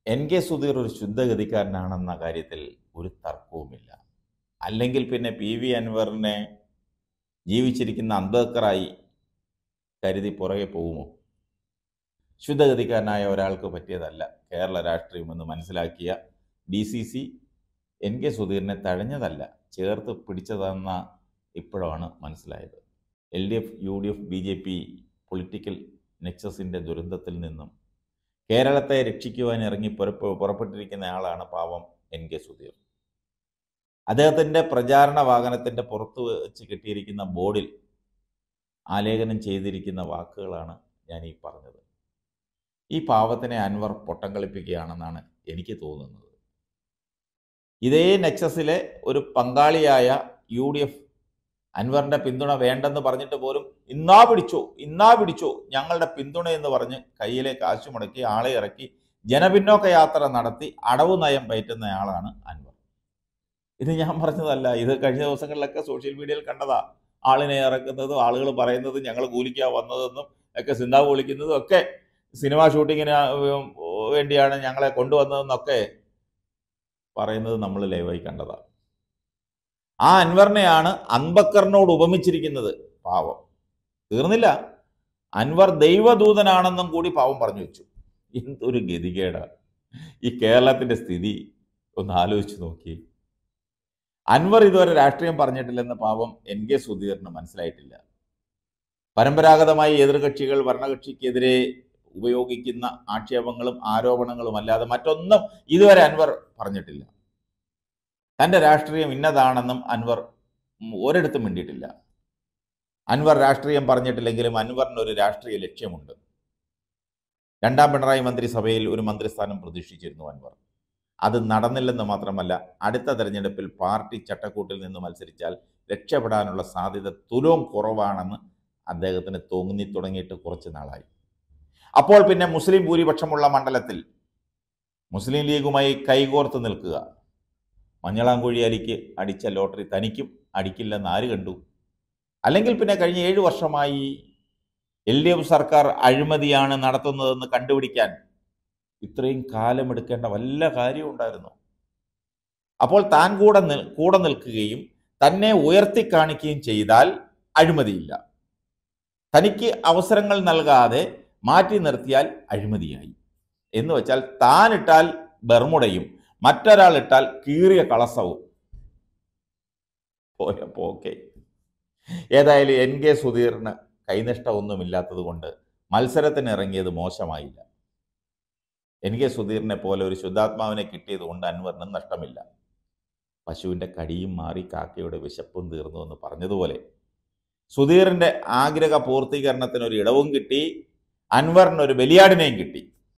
N K Sudheer ഒരു ശുദ്ധഗതിക്കാരനാണെന്ന കാര്യത്തിൽ ഒരു തർക്കവുമില്ല അല്ലെങ്കിൽ പിന്നെ പി വി അൻവറിനെ ജീവിച്ചിരിക്കുന്ന അംബേദ്കറായി കരുതി പുറകെ പോകുമോ ശുദ്ധഗതിക്കാരനായ ഒരാൾക്ക് പറ്റിയതല്ല കേരള രാഷ്ട്രീയമെന്ന് മനസ്സിലാക്കിയ D C C N K സുധീറിനെ തഴഞ്ഞതല്ല ചേർത്ത് പിടിച്ചതെന്ന ഇപ്പോഴാണ് മനസ്സിലായത് L D F U D F B J P political നെക്സസിൻ്റെ ദുരന്തത്തിൽ നിന്നും കേരളത്തെ രക്ഷിക്കുവാൻ ഇറങ്ങി പുറപ്പെ പുറപ്പെട്ടിരിക്കുന്ന ആളാണ് പാവം എൻ കെ സുധീർ അദ്ദേഹത്തിൻ്റെ പ്രചാരണ വാഹനത്തിൻ്റെ പുറത്ത് വെച്ച് കിട്ടിയിരിക്കുന്ന ബോർഡിൽ ആലേഖനം ചെയ്തിരിക്കുന്ന വാക്കുകളാണ് ഞാൻ ഈ പറഞ്ഞത് ഈ പാവത്തിനെ അൻവർ പൊട്ടം കളിപ്പിക്കുകയാണെന്നാണ് എനിക്ക് തോന്നുന്നത് ഇതേ നെക്സസിലെ ഒരു പങ്കാളിയായ യു ഡി എഫ് അൻവറിന്റെ പിന്തുണ വേണ്ടെന്ന് പറഞ്ഞിട്ട് പോലും ഇന്നാ പിടിച്ചോ ഇന്നാ പിടിച്ചോ ഞങ്ങളുടെ പിന്തുണ എന്ന് പറഞ്ഞ് കയ്യിലെ കാശ് മുടക്കി ആളെ ഇറക്കി ജനപിന്നോക്ക യാത്ര നടത്തി അടവ് നയം പയറ്റുന്നയാളാണ് അൻവർ ഇത് ഞാൻ പറഞ്ഞതല്ല ഇത് കഴിഞ്ഞ ദിവസങ്ങളിലൊക്കെ സോഷ്യൽ മീഡിയയിൽ കണ്ടതാ ആളിനെ ഇറക്കുന്നതും ആളുകൾ പറയുന്നതും ഞങ്ങൾ കൂലിക്കാ വന്നതെന്നും ഒക്കെ സിന്താവ് വിളിക്കുന്നതും ഒക്കെ സിനിമ ഷൂട്ടിങ്ങിന് വേണ്ടിയാണ് ഞങ്ങളെ കൊണ്ടുവന്നതെന്നൊക്കെ പറയുന്നത് നമ്മൾ ലൈവായി കണ്ടതാണ് ആ അൻവറിനെയാണ് അൻബക്കറിനോട് ഉപമിച്ചിരിക്കുന്നത് പാവം തീർന്നില്ല അൻവർ ദൈവദൂതനാണെന്നും കൂടി പാവം പറഞ്ഞു വെച്ചു എന്തൊരു ഗതികേടാ ഈ കേരളത്തിന്റെ സ്ഥിതി ഒന്ന് ആലോചിച്ച് നോക്കി അൻവർ ഇതുവരെ രാഷ്ട്രീയം പറഞ്ഞിട്ടില്ലെന്ന് പാവം എൻ കെ സുധീറിന് മനസ്സിലായിട്ടില്ല പരമ്പരാഗതമായി എതിർകക്ഷികൾ ഭരണകക്ഷിക്കെതിരെ ഉപയോഗിക്കുന്ന ആക്ഷേപങ്ങളും ആരോപണങ്ങളും അല്ലാതെ മറ്റൊന്നും ഇതുവരെ അൻവർ പറഞ്ഞിട്ടില്ല തൻ്റെ രാഷ്ട്രീയം ഇന്നതാണെന്നും അൻവർ ഒരിടത്തും മിണ്ടിയിട്ടില്ല അൻവർ രാഷ്ട്രീയം പറഞ്ഞിട്ടില്ലെങ്കിലും അൻവറിന് ഒരു രാഷ്ട്രീയ ലക്ഷ്യമുണ്ട് രണ്ടാം പിണറായി മന്ത്രിസഭയിൽ ഒരു മന്ത്രിസ്ഥാനം പ്രതീക്ഷിച്ചിരുന്നു അൻവർ അത് നടന്നില്ലെന്ന് മാത്രമല്ല അടുത്ത തെരഞ്ഞെടുപ്പിൽ പാർട്ടി ചട്ടക്കൂട്ടിൽ നിന്ന് മത്സരിച്ചാൽ രക്ഷപ്പെടാനുള്ള സാധ്യത തുലവും കുറവാണെന്ന് അദ്ദേഹത്തിന് തോന്നി തുടങ്ങിയിട്ട് കുറച്ച് നാളായി അപ്പോൾ പിന്നെ മുസ്ലിം ഭൂരിപക്ഷമുള്ള മണ്ഡലത്തിൽ മുസ്ലിം ലീഗുമായി കൈകോർത്ത് നിൽക്കുക മഞ്ഞളാംകുഴി അലിക്ക് അടിച്ച ലോട്ടറി തനിക്കും അടിക്കില്ലെന്ന് ആര് കണ്ടു അല്ലെങ്കിൽ പിന്നെ കഴിഞ്ഞ ഏഴു വർഷമായി എൽ ഡി എഫ് സർക്കാർ അഴിമതിയാണ് നടത്തുന്നതെന്ന് കണ്ടുപിടിക്കാൻ ഇത്രയും കാലമെടുക്കേണ്ട വല്ല കാര്യവും ഉണ്ടായിരുന്നു അപ്പോൾ താൻ കൂടെ നിൽ കൂടെ നിൽക്കുകയും തന്നെ ഉയർത്തി കാണിക്കുകയും ചെയ്താൽ അഴിമതിയില്ല തനിക്ക് അവസരങ്ങൾ നൽകാതെ മാറ്റി നിർത്തിയാൽ അഴിമതിയായി എന്ന് വെച്ചാൽ താൻ ഇട്ടാൽ ബർമുടയും മറ്റൊരാൾ ഇട്ടാൽ കീറിയ കളസവും പോയപ്പോ ഓക്കെ ഏതായാലും എൻ കെ സുധീറിന് കൈനിഷ്ഠമൊന്നുമില്ലാത്തത് കൊണ്ട് മത്സരത്തിന് ഇറങ്ങിയത് മോശമായില്ല എൻ കെ സുധീറിനെ പോലെ ഒരു ശുദ്ധാത്മാവിനെ കിട്ടിയത് കൊണ്ട് അൻവറിനും നഷ്ടമില്ല പശുവിൻ്റെ കടിയും മാറി കാക്കയുടെ വിശപ്പും തീർന്നു എന്ന് പറഞ്ഞതുപോലെ സുധീറിൻ്റെ ആഗ്രഹ പൂർത്തീകരണത്തിന് ഒരു ഇടവും കിട്ടി അൻവറിന് ഒരു ബലിയാടിനെയും കിട്ടി